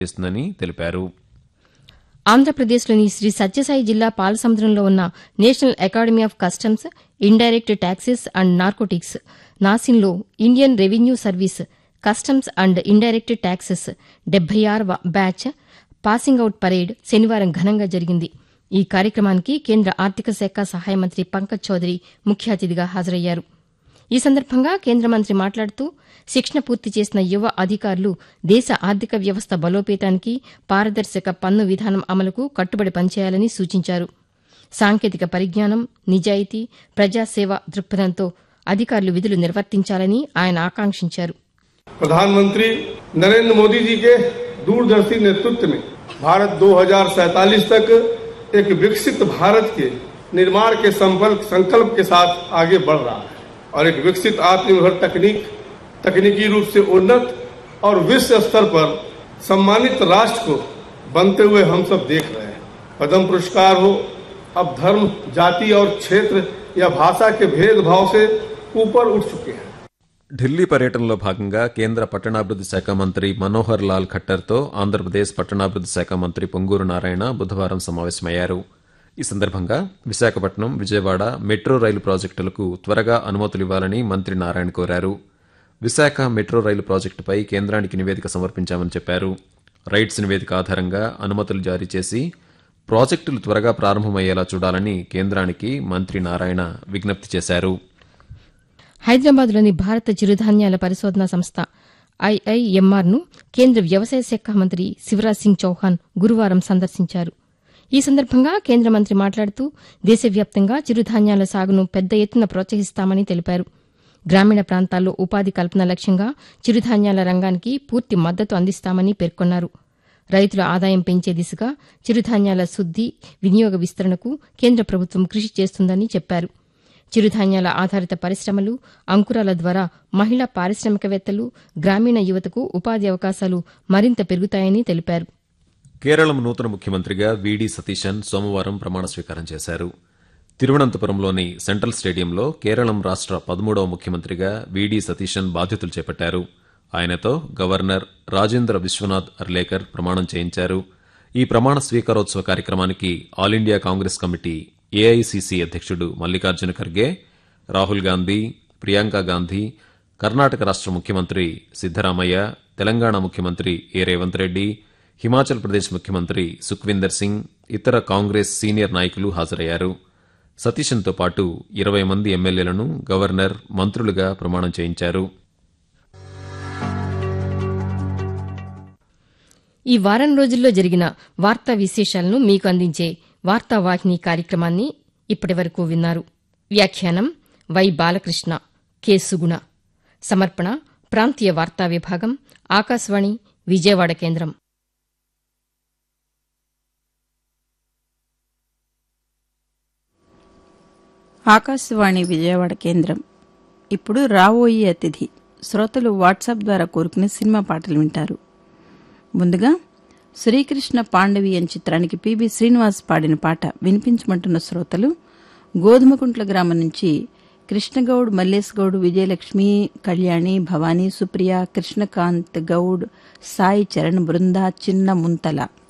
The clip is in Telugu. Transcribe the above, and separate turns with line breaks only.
చేస్తుందని తెలిపారు
ఆంధ్రప్రదేశ్లోని శ్రీ సత్యసాయి జిల్లా పాలసముద్రంలో ఉన్న national academy of customs indirect taxes and narcotics నాసిన్లో Indian revenue service customs and indirect taxes డెబ్బై ఆరవ బ్యాచ్ పాసింగ్ అవుట్ పరేడ్ శనివారం ఘనంగా జరిగింది ఈ కార్యక్రమానికి కేంద్ర ఆర్థిక శాఖ సహాయ మంత్రి పంకజ్ చౌదరి ముఖ్య అతిథిగా హాజరయ్యారు ఈ సందర్భంగా కేంద్ర మంత్రి మాట్లాడుతూ శిక్షణ పూర్తి చేసిన యువ అధికారులు దేశ ఆర్థిక వ్యవస్థ బలోపేతానికి పారదర్శక పన్ను విధానం అమలుకు కట్టుబడి పనిచేయాలని సూచించారు సాంకేతిక పరిజ్ఞానం నిజాయితీ ప్రజాసేవ దృక్పథంతో అధికారులు విధులు నిర్వర్తించాలని ఆయన ఆకాంక్షించారు
प्रधानमंत्री नरेंद्र मोदी जी के दूरदर्शी नेतृत्व में भारत 2047 तक एक विकसित भारत के निर्माण के संकल्प संकल्प के साथ आगे बढ़ रहा है और एक विकसित आत्मनिर्भर तकनीक तकनीकी रूप से उन्नत और विश्व स्तर पर सम्मानित राष्ट्र को बनते हुए हम सब देख रहे हैं पद्म पुरस्कार हो अब धर्म जाति और क्षेत्र या भाषा के भेदभाव से ऊपर उठ चुके हैं
ఢిల్లీ పర్యటనలో భాగంగా కేంద్ర పట్టణాభివృద్ది శాఖ మంత్రి మనోహర్ లాల్ ఖట్టర్తో ఆంధ్రప్రదేశ్ పట్టణాభివృద్ది శాఖ మంత్రి పొంగూరు నారాయణ బుధవారం సమావేశమయ్యారు ఈ సందర్భంగా విశాఖపట్నం విజయవాడ మెట్రో రైలు ప్రాజెక్టులకు త్వరగా అనుమతులివ్వాలని మంత్రి నారాయణ కోరారు విశాఖ మెట్రో రైలు ప్రాజెక్టుపై కేంద్రానికి నివేదిక సమర్పించామని చెప్పారు రైట్స్ నివేదిక ఆధారంగా అనుమతులు జారీ చేసి ప్రాజెక్టులు త్వరగా ప్రారంభమయ్యేలా చూడాలని కేంద్రానికి మంత్రి నారాయణ విజ్ఞప్తి చేశారు
హైదరాబాద్లోని భారత చిరుధాన్యాల పరిశోధనా సంస్థ ఐఐఎంఆర్ను కేంద్ర వ్యవసాయ శాఖ మంత్రి శివరాజ్ సింగ్ చౌహాన్ గురువారం సందర్శించారు ఈ సందర్భంగా కేంద్ర మంత్రి మాట్లాడుతూ దేశవ్యాప్తంగా చిరుధాన్యాల సాగును పెద్ద ఎత్తున ప్రోత్సహిస్తామని తెలిపారు గ్రామీణ ప్రాంతాల్లో ఉపాధి కల్పన లక్ష్యంగా చిరుధాన్యాల రంగానికి పూర్తి మద్దతు అందిస్తామని పేర్కొన్నారు రైతుల ఆదాయం పెంచే దిశగా చిరుధాన్యాల శుద్ది వినియోగ విస్తరణకు కేంద్ర ప్రభుత్వం కృషి చేస్తుందని చెప్పారు చిరుధాన్యాల ఆధారిత పరిశ్రమలు అంకురాల ద్వారా మహిళా పారిశ్రామికవేత్తలు గ్రామీణ యువతకు ఉపాధి అవకాశాలు మరింత పెరుగుతాయని తెలిపారు
కేరళం నూతన ముఖ్యమంత్రిగా వీడి సతీశన్ సోమవారం ప్రమాణ స్వీకారం చేశారు తిరువనంతపురంలోని సెంట్రల్ స్టేడియంలో కేరళం రాష్ట పదమూడవ ముఖ్యమంత్రిగా వీడి సతీశన్ బాధ్యతలు చేపట్టారు ఆయనతో గవర్నర్ రాజేంద్ర విశ్వనాథ్ అర్లేకర్ ప్రమాణం చేయించారు ఈ ప్రమాణ స్వీకారోత్సవ కార్యక్రమానికి all India Congress committee AICC అధ్యక్షుడు మల్లికార్జున ఖర్గే రాహుల్ గాంధీ ప్రియాంక గాంధీ కర్ణాటక రాష్ట ముఖ్యమంత్రి సిద్దరామయ్య తెలంగాణ ముఖ్యమంత్రి ఏ రేవంత్ రెడ్డి హిమాచల్ ప్రదేశ్ ముఖ్యమంత్రి సుఖ్వీందర్ సింగ్ ఇతర కాంగ్రెస్ సీనియర్ నాయకులు హాజరయ్యారు సతీశన్తో పాటు ఇరవై మంది ఎమ్మెల్యేలను గవర్నర్ మంత్రులుగా ప్రమాణం చేయించారు
ఈ వారం రోజుల్లో జరిగిన వార్తా విశేషాలను మీకు అందించే వార్తావాహిని కార్యక్రమాన్ని ఇప్పటివరకు విన్నారు వ్యాఖ్యానం వై బాలకృష్ణ కె సుగుణ సమర్పణ ప్రాంతీయ వార్తా విభాగం ఆకాశవాణి విజయవాడ కేంద్రం
ఆకాశవాణి విజయవాడ కేంద్రం ఇప్పుడు రావోయి అతిథి శ్రోతలు వాట్సాప్ ద్వారా కోరుకునే సినిమా పాటలు వింటారు ముందుగా శ్రీకృష్ణ పాండవీయం చిత్రానికి పిబి శ్రీనివాస్ పాడిన పాట వినిపించమంటున్న శ్రోతలు గోధుమకుంట్ల గ్రామం నుంచి కృష్ణగౌడ్ మల్లేశ్ గౌడ్ విజయలక్ష్మి కళ్యాణి భవానీ సుప్రియ కృష్ణకాంత్ గౌడ్ సాయి చరణ్ బృంద చిన్న ముంతల